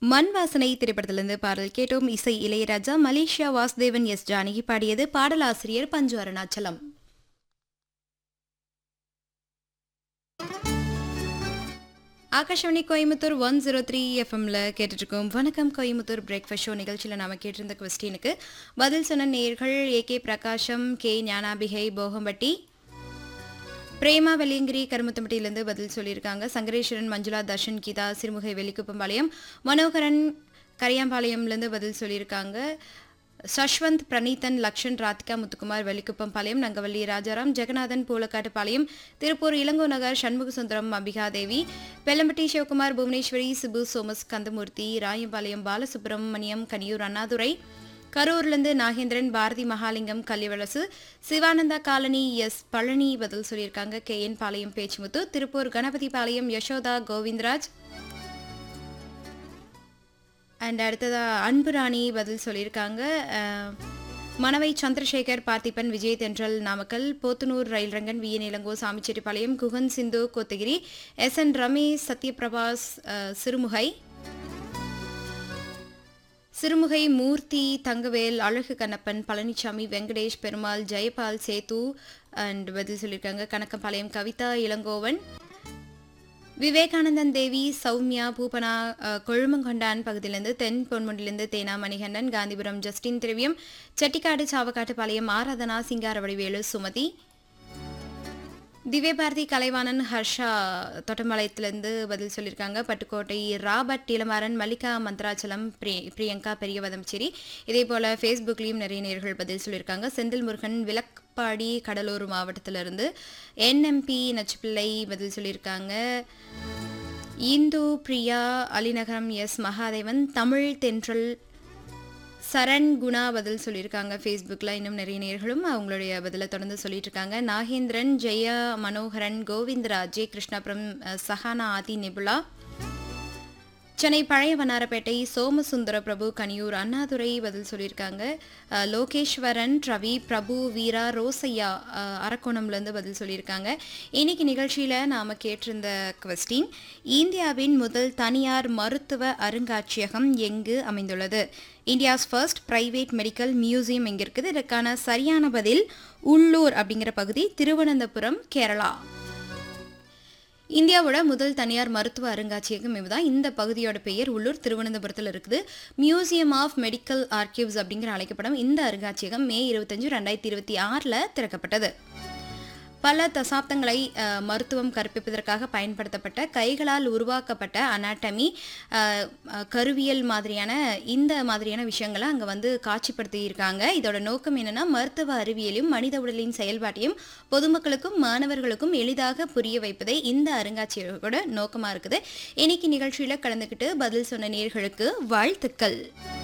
மண் வாசனை திரைப்படத்திலிருந்து பாடல் கேட்டோம் இசை இளையராஜா மலேசியா வாசுதேவன் எஸ் ஜானகி பாடியது பாடலாசிரியர் Panchu Arunachalam Akashvani Coimbatore one zero three எஃப்எம்ல கேட்டுட்ருக்கோம் வணக்கம் கோயம்புத்தூர் பிரேக்ஃபாஸ்ட் ஷோ நிகழ்ச்சியில் நாம கேட்டிருந்த கொஸ்டினுக்கு பதில் சொன்ன நேர்கள் A K Prakasam K Gnanambigai Bogampatti Prema Velliangiri கருமுத்தம்பட்டியிலேருந்து பதில் சொல்லியிருக்காங்க சங்கரேஸ்வரன் மஞ்சுளா தர்ஷன் கீதா சிறுமுகை வெள்ளிக்குப்பம்பாளையம் மனோகரன் கரியாம்பாளையம்லேருந்து பதில் சொல்லியிருக்காங்க சஷ்வந்த் பிரணீதன் லக்ஷன் ராதிகா முத்துக்குமார் வெள்ளிக்குப்பம் பாளையம் நங்கவள்ளி ராஜாராம் ஜெகநாதன் பூலக்காட்டுப்பாளையம் திருப்பூர் இளங்கோ நகர் சண்முக சுந்தரம் அம்பிகாதேவி பெல்லம்பட்டி சிவகுமார் புவனேஸ்வரி சிபு சோமஸ் கந்தமூர்த்தி ராயம்பாளையம் பாலசுப்ரமணியம் கனியூர் அண்ணாதுரை கரூர்லேருந்து நாகேந்திரன் பாரதி மகாலிங்கம் கல்லிவளசு சிவானந்தா காலனி எஸ் பழனி பதில் சொல்லியிருக்காங்க K N Palayam Pechimuthu Tiruppur Ganapathi Palayam Yashoda Govindaraj and அடுத்ததா அன்பு ராணி பதில் சொல்லியிருக்காங்க அஹ், Manavai Chandrasekhar Parthiban Vijay Thendral Namakkal Podanur rail Rangan V N Ilango Samichettipalayam Guhan Sindhu Kotagiri S N Ramesh Sathyaprabhas அஹ், சிறுமுகை சிறுமுகை மூர்த்தி தங்கவேல் அழகு கண்ணப்பன் பழனிசாமி வெங்கடேஷ் பெருமாள் ஜெயபால் சேத்து அண்ட் பதில் சொல்லியிருக்காங்க கணக்கம்பாளையம் கவிதா இளங்கோவன் விவேகானந்தன் தேவி சௌமியா பூபனா அஹ், கொழுமங்கொண்டான் பகுதியிலிருந்து தென் பொன்முண்டிலிருந்து தேனா மணிகண்டன் காந்திபுரம் ஜஸ்டின் திரவியம் செட்டிக்காடு சாவக்காட்டுப்பாளையம் ஆராதனா சிங்காரவடிவேலு சுமதி திவ்யபாரதி கலைவாணன் ஹர்ஷா தொட்டம்பாளையத்திலிருந்து பதில் சொல்லியிருக்காங்க பட்டுக்கோட்டை ராபர்ட் இளமாறன் மல்லிகா மந்த்ராச்சலம் பிரி பிரியங்கா பெரியவதம்சேரி இதே போல் ஃபேஸ்புக்லேயும் நிறைய நேர்கள் பதில் சொல்லியிருக்காங்க செந்தில் முருகன் விளப்பாடி கடலூர் மாவட்டத்திலிருந்து என்எம்பி நச்சுப்பிள்ளை பதில் சொல்லியிருக்காங்க இந்து பிரியா அலிநகரம் எஸ் மகாதேவன் தமிழ் தென்றல் சரண் குணா பதில் சொல்லியிருக்காங்க ஃபேஸ்புக்கில் இன்னும் நிறைய நேர்களும் அவங்களுடைய பதிலை தொடர்ந்து சொல்லிட்டு இருக்காங்க நாகேந்திரன் ஜெயா மனோகரன் கோவிந்தராஜ் ஜே கிருஷ்ணாபுரம் அஹ், சஹானா ஆதி நிபுலா சென்னை பழைய வண்ணாரப்பேட்டை சோமசுந்தர பிரபு கனியூர் அண்ணாதுரை பதில் சொல்லியிருக்காங்க அஹ், லோகேஸ்வரன் ரவி பிரபு வீரா ரோசையா அஹ், அரக்கோணம்லேருந்து பதில் சொல்லியிருக்காங்க இன்னைக்கு நிகழ்ச்சியில் நாம் கேட்டிருந்த கொஸ்டின் இந்தியாவின் முதல் தனியார் மருத்துவ அருங்காட்சியகம் எங்கு அமைந்துள்ளது India's first private medical museum எங்கே இருக்குது இதற்கான சரியான பதில் உள்ளூர் அப்படிங்கிற பகுதி திருவனந்தபுரம் கேரளா இந்தியாவோட முதல் தனியார் மருத்துவ அருங்காட்சியகம் இதுதான் இந்த பகுதியோட பெயர் உள்ளூர் திருவனந்தபுரத்தில் இருக்குது மியூசியம் ஆஃப் மெடிக்கல் ஆர்கிவ்ஸ் அப்படிங்கிற அழைக்கப்படும் இந்த அருங்காட்சியகம் மே இருபத்தஞ்சு ரெண்டாயிரத்தி இருபத்தி ஆறில் திறக்கப்பட்டது பல தசாப்தங்களை அஹ், மருத்துவம் கற்பிப்பதற்காக பயன்படுத்தப்பட்ட கைகளால் உருவாக்கப்பட்ட அனாட்டமி அஹ், அஹ், கருவியல் மாதிரியான இந்த மாதிரியான விஷயங்களை அங்கே வந்து காட்சிப்படுத்தியிருக்காங்க இதோட நோக்கம் என்னன்னா மருத்துவ அறிவியலையும் மனித உடலின் செயல்பாட்டையும் பொதுமக்களுக்கும் மாணவர்களுக்கும் எளிதாக புரிய வைப்பதே இந்த அருங்காட்சியகோட நோக்கமாக இருக்குது இன்னைக்கு நிகழ்ச்சியில் கலந்துக்கிட்டு பதில் சொன்ன நேர்களுக்கு வாழ்த்துக்கள்